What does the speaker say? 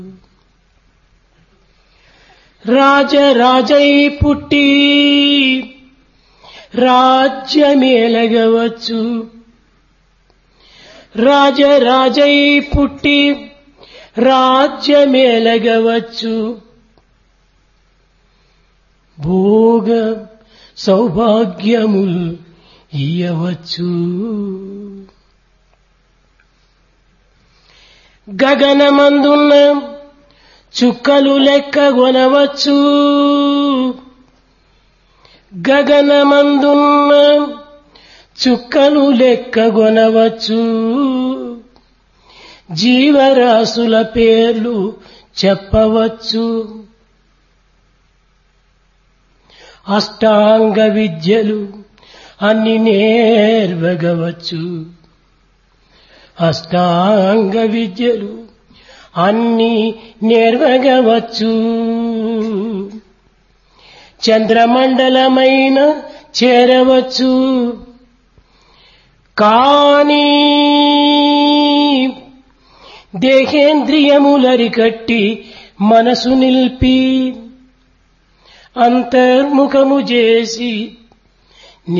రాజరాజై పుట్టి రాజ్యమేలగవచ్చు రాజరాజై పుట్టి రాజ్యమేలగవచ్చు భోగ సౌభాగ్యముల్ ఇయ్యవచ్చు గగనమందున్న చుక్కలు లెక్క కొనవచ్చు గగనమందున్న చుక్కలు లెక్క కొనవచ్చు జీవరాశుల పేర్లు చెప్పవచ్చు అష్టాంగ విద్యలు అన్ని నేర్వగవచ్చు అష్టాంగ విద్యలు అన్ని నేర్వగవచ్చు చంద్రమండలమైన చేరవచ్చు కానీ దేహేంద్రియములరికట్టి మనసు నిలిపి అంతర్ముఖము చేసి